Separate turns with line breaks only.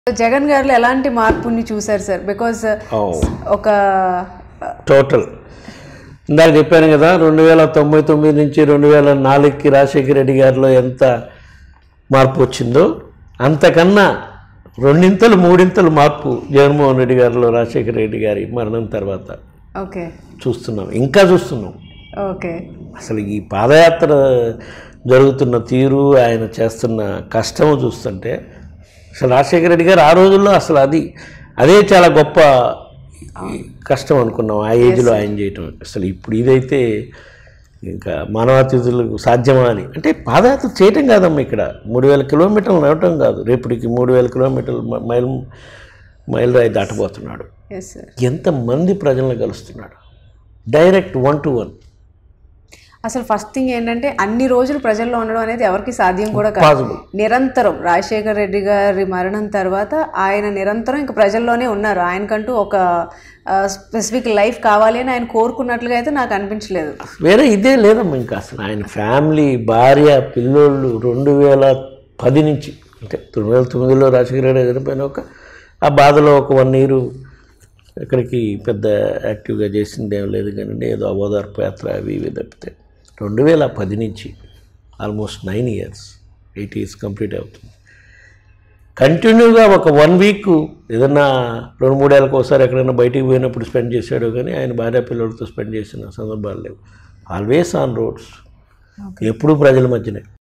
జగన్ గారిలో ఎలాంటి మార్పుని చూశారు సార్ బికాజ్ ఒక
టోటల్ ఇందాక చెప్పాను కదా రెండు వేల తొంభై తొమ్మిది నుంచి రెండు వేల నాలుగుకి రాజశేఖర రెడ్డి గారిలో ఎంత మార్పు వచ్చిందో అంతకన్నా రెండింతలు మూడింతలు మార్పు జగన్మోహన్ రెడ్డి గారిలో రాజశేఖర రెడ్డి గారి మరణం తర్వాత
ఓకే
చూస్తున్నాం ఇంకా చూస్తున్నాం
ఓకే
అసలు ఈ పాదయాత్ర జరుగుతున్న తీరు ఆయన చేస్తున్న కష్టము చూస్తుంటే అసలు రాజశేఖర రెడ్డి గారు ఆ రోజుల్లో అసలు అది అదే చాలా గొప్ప కష్టం అనుకున్నాం ఆ ఏజ్లో ఆయన చేయటం అసలు ఇప్పుడు ఇదైతే ఇంకా మానవాతిథులకు సాధ్యమా అని అంటే పాదయాత్ర చేయటం కాదమ్మా ఇక్కడ మూడు వేల కిలోమీటర్లు నడవటం కాదు రేపటికి మూడు వేల కిలోమీటర్లు మ- మైల్ మైల్ రాయి దాటబోతున్నాడు
ఎస్ సార్
ఎంతమంది ప్రజలను కలుస్తున్నాడు డైరెక్ట్ వన్ టు వన్
అసలు ఫస్ట్ థింగ్ ఏంటంటే అన్ని రోజులు ప్రజల్లో ఉండడం అనేది ఎవరికి సాధ్యం కూడా కాదు
పాసిబుల్
నిరంతరం రాజశేఖర్ రెడ్డి గారి మరణం తర్వాత ఆయన నిరంతరం ఇంకా ప్రజల్లోనే ఉన్నారు ఆయనకంటూ ఒక స్పెసిఫిక్ లైఫ్ కావాలి అని ఆయన కోరుకున్నట్లుగా అయితే నాకు అనిపించలేదు
వేరే ఇదే లేదమ్మా ఇంకా అసలు ఆయన ఫ్యామిలీ భార్య పిల్లోళ్ళు రెండు వేల పది నుంచి అంటే రెండు వేల తొమ్మిదిలో రాజశేఖర రెడ్డి చనిపోయిన ఒక ఆ బాధలో ఒక వన్ ఇయర్ ఇక్కడికి పెద్ద యాక్టివ్గా చేసింది ఏం లేదు కానీ ఏదో అవోదార్పు యాత్ర అవి ఇవి తప్పితే రెండు వేల పది నుంచి almost nine years eight years complete అవుతుంది కంటిన్యూగా ఒక వన్ వీక్ ఏదన్నా రెండు మూడేళ్ళకి ఒకసారి ఎక్కడైనా బయటికి పోయినప్పుడు స్పెండ్ చేశాడు కానీ ఆయన భార్య పిల్లలతో స్పెండ్ చేసిన సందర్భాలు లేవు ఆల్వేస్ ఆన్ రోడ్స్ ఎప్పుడూ ప్రజల మధ్యనే